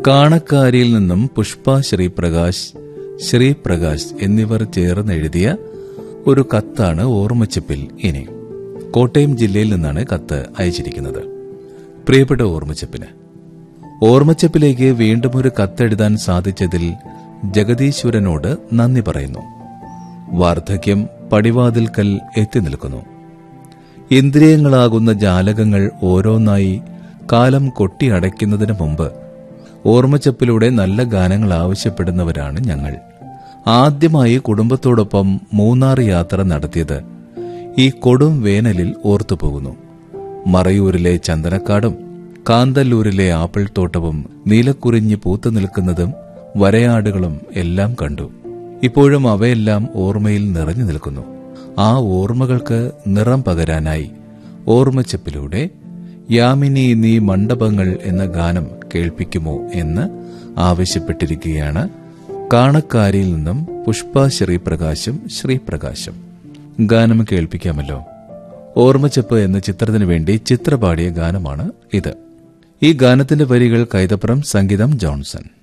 കാണക്കാരിയിൽ നിന്നും പുഷ്പ ശ്രീപ്രകാശ് ശ്രീപ്രകാശ് എന്നിവർ ചേർന്നെഴുതിയ ഒരു കത്താണ് ഓർമ്മച്ചപ്പിൽ ഇനി കോട്ടയം ജില്ലയിൽ നിന്നാണ് കത്ത് അയച്ചിരിക്കുന്നത് പ്രിയപ്പെട്ട ഓർമ്മച്ചപ്പിന് ഓർമ്മച്ചപ്പിലേക്ക് വീണ്ടും ഒരു കത്തെഴുതാൻ സാധിച്ചതിൽ ജഗദീശ്വരനോട് നന്ദി പറയുന്നു വാർദ്ധക്യം പടിവാതിൽക്കൽ എത്തി നിൽക്കുന്നു ഇന്ദ്രിയങ്ങളാകുന്ന ജാലകങ്ങൾ ഓരോന്നായി കാലം കൊട്ടിയടയ്ക്കുന്നതിന് മുമ്പ് ഓർമ്മച്ചപ്പിലൂടെ നല്ല ഗാനങ്ങൾ ആവശ്യപ്പെടുന്നവരാണ് ഞങ്ങൾ ആദ്യമായി കുടുംബത്തോടൊപ്പം മൂന്നാർ യാത്ര നടത്തിയത് ഈ കൊടും വേനലിൽ ഓർത്തുപോകുന്നു മറയൂരിലെ ചന്ദനക്കാടും കാന്തല്ലൂരിലെ ആപ്പിൾ തോട്ടവും നീലക്കുറിഞ്ഞ് പൂത്തു നിൽക്കുന്നതും വരയാടുകളും എല്ലാം കണ്ടു ഇപ്പോഴും അവയെല്ലാം ഓർമ്മയിൽ നിറഞ്ഞു നിൽക്കുന്നു ആ ഓർമ്മകൾക്ക് നിറം പകരാനായി ഓർമ്മച്ചപ്പിലൂടെ യാമിനി നീ മണ്ഡപങ്ങൾ എന്ന ഗാനം കേൾപ്പിക്കുമോ എന്ന് ആവശ്യപ്പെട്ടിരിക്കുകയാണ് കാണക്കാരിയിൽ നിന്നും പുഷ്പ ശ്രീപ്രകാശും ശ്രീപ്രകാശും ഗാനം കേൾപ്പിക്കാമല്ലോ ഓർമ്മച്ചപ്പ് എന്ന ചിത്രത്തിനു വേണ്ടി ചിത്ര പാടിയ ഗാനമാണ് ഇത് ഈ ഗാനത്തിന്റെ വരികൾ കൈതപ്പുറം സംഗീതം ജോൺസൺ